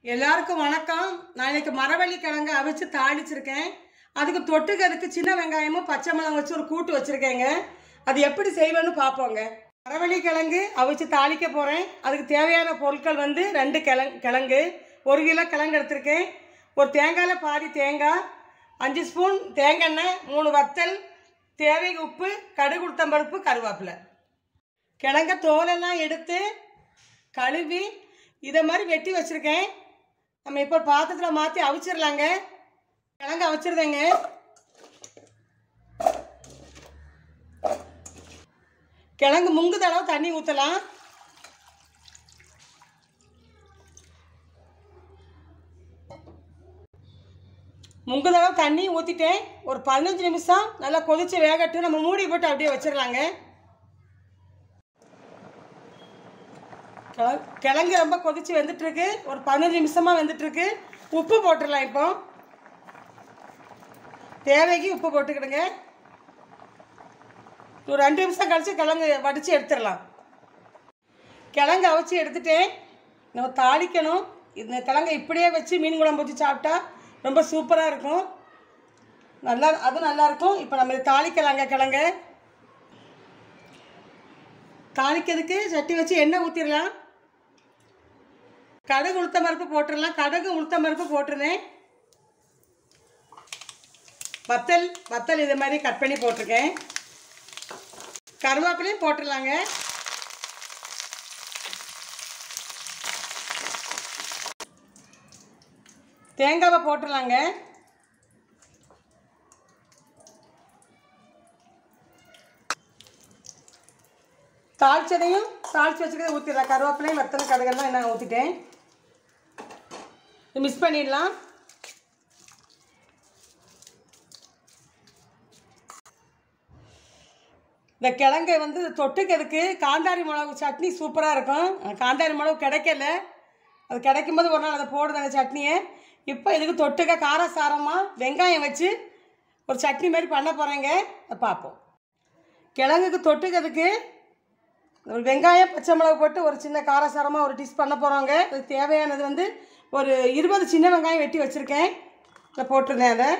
எல்லாருக்கும் வணக்கம் நான் இன்னைக்கு மரவள்ளி கிழங்கு அவிச்சு தாளிச்சிருக்கேன் அதுக்கு தொட்டுக்கிறதுக்கு சின்ன வெங்காயமும் பச்சை மிளகாய் வச்சு ஒரு கூட்டு வச்சுருக்கேங்க அது எப்படி செய்வேன்னு பார்ப்போங்க மரவள்ளி கிழங்கு அவிச்சு தாளிக்க போகிறேன் அதுக்கு தேவையான பொருட்கள் வந்து ரெண்டு கிழங்கு கிழங்கு ஒரு கிலோ கிழங்கு எடுத்திருக்கேன் ஒரு தேங்காயில் பாதி தேங்காய் அஞ்சு ஸ்பூன் தேங்காய் மூணு வத்தல் தேவைக்கு உப்பு கடுகு உளுத்தம்பருப்பு கருவேப்பிலை கிழங்க தோலெல்லாம் எடுத்து கழுவி இதை மாதிரி வெட்டி வச்சுருக்கேன் நம்ம இப்போ பாத்திரத்தில் மாற்றி அவிச்சிடலாங்க கிழங்கு அவிச்சிருந்தேங்க கிழங்கு முங்குத அளவு தண்ணி ஊற்றலாம் முங்குத அளவு தண்ணி ஊற்றிட்டேன் ஒரு பதினஞ்சு நிமிஷம் நல்லா கொதிச்சு வேகட்டு நம்ம மூடி போட்டு அப்படியே வச்சிடலாங்க கிழ- கிழங்கு ரொம்ப கொதிச்சு வெந்துட்டு இருக்கு ஒரு பதினஞ்சு நிமிஷமாக வெந்துட்டு இருக்கு உப்பு போட்டுடலாம் இப்போ தேவைக்கு உப்பு போட்டுக்கிடுங்க ஒரு ரெண்டு நிமிஷம் கழிச்சு கிழங்கு வடித்து எடுத்துடலாம் கிழங்கு அவிச்சு எடுத்துட்டேன் நம்ம தாளிக்கணும் இந்த கிழங்கை இப்படியே வச்சு மீன் குழம்பு வச்சு சாப்பிட்டா ரொம்ப சூப்பராக இருக்கும் நல்லா அதுவும் நல்லா இருக்கும் இப்போ நம்ம இதை தாளிக்கலாங்க கிழங்க தாளிக்கிறதுக்கு சட்டி வச்சு எண்ணெய் ஊற்றிடலாம் கடுகு உளுத்த பருப்பு போட்டுடலாம் கடுகு உளுத்த பருப்பு போட்டுருந்தேன் வத்தல் வத்தல் இது மாதிரி கட் பண்ணி போட்டிருக்கேன் கருவேப்பிலையும் போட்டுடலாங்க தேங்காவை போட்டுடலாங்க தாளிச்சதையும் தாளிச்சு வச்சுக்கிறத ஊற்றிடலாம் கருவேப்பிலையும் வத்தல் கடுகெல்லாம் நான் ஊற்றிட்டேன் மிக்ஸ் பண்ணிடலாம் இந்த கிழங்கை வந்து தொட்டுக்கிறதுக்கு காந்தாரி மிளகு சட்னி சூப்பராக இருக்கும் அஹ் காந்தாரி மிளகு கிடைக்கல அது கிடைக்கும் போது ஒரு நாள் அதை போடுது அந்த சட்னியை இப்போ இதுக்கு தொட்டுக்க காரசாரமாக வெங்காயம் வச்சு ஒரு சட்னி மாதிரி பண்ண போகிறேங்க அதை பார்ப்போம் கிழங்குக்கு தொட்டுக்கிறதுக்கு ஒரு வெங்காயம் பச்சை மிளகு போட்டு ஒரு சின்ன காரசாரமாக ஒரு டிஷ் பண்ண போகிறோங்க அதுக்கு தேவையானது வந்து ஒரு இருபது சின்ன வெங்காயம் வெட்டி வச்சுருக்கேன் இதை போட்டிருந்தேன் அதை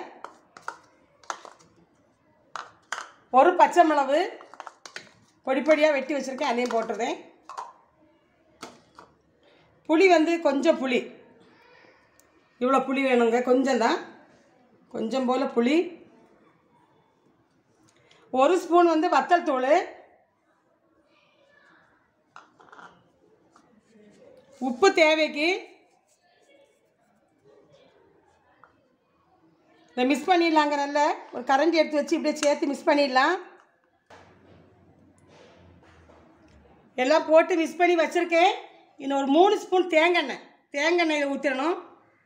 ஒரு பச்சை மிளகு பொடி பொடியாக வெட்டி வச்சுருக்கேன் அதையும் போட்டுருந்தேன் புளி வந்து கொஞ்சம் புளி இவ்வளோ புளி வேணுங்க கொஞ்சம் தான் கொஞ்சம் போல் புளி ஒரு ஸ்பூன் வந்து வத்தல் தூள் உப்பு தேவைக்கு இதை மிஸ் பண்ணிடலாங்க நல்ல ஒரு கரண்டி எடுத்து வச்சு இப்படியே சேர்த்து மிஸ் பண்ணிடலாம் எல்லாம் போட்டு மிஸ் பண்ணி வச்சுருக்கேன் இன்னும் ஒரு மூணு ஸ்பூன் தேங்காய் தேங்காய் இதை ஊற்றிடணும்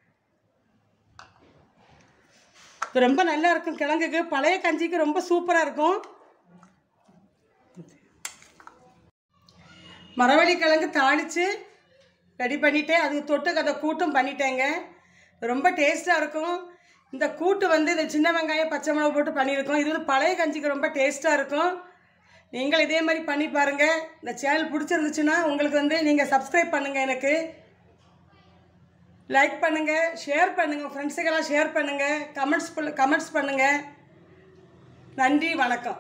இது ரொம்ப நல்லா இருக்கும் கிழங்குக்கு பழைய கஞ்சிக்கு ரொம்ப சூப்பராக இருக்கும் மரவள்ளி கிழங்கு தாளித்து ரெடி பண்ணிட்டேன் அதுக்கு தொட்டுக்கு அதை கூட்டும் பண்ணிட்டேங்க ரொம்ப டேஸ்ட்டாக இருக்கும் இந்த கூட்டு வந்து இந்த சின்ன வெங்காயம் பச்சை மிளகு போட்டு பண்ணியிருக்கோம் இது வந்து பழைய கஞ்சிக்கு ரொம்ப டேஸ்ட்டாக இருக்கும் நீங்கள் இதே மாதிரி பண்ணி பாருங்கள் இந்த சேனல் பிடிச்சிருந்துச்சுன்னா உங்களுக்கு வந்து நீங்கள் சப்ஸ்கிரைப் பண்ணுங்கள் எனக்கு லைக் பண்ணுங்கள் ஷேர் பண்ணுங்கள் ஃப்ரெண்ட்ஸுக்கெல்லாம் ஷேர் பண்ணுங்கள் கமெண்ட்ஸ் கமெண்ட்ஸ் பண்ணுங்கள் நன்றி வணக்கம்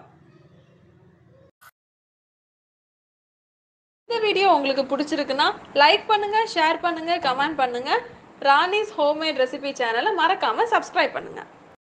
இந்த வீடியோ உங்களுக்கு பிடிச்சிருக்குன்னா லைக் பண்ணுங்க ஷேர் பண்ணுங்க கமெண்ட் பண்ணுங்க ராணிஸ் ஹோம்மேட் ரெசிபி சேனலை மறக்காம சப்ஸ்கிரைப் பண்ணுங்க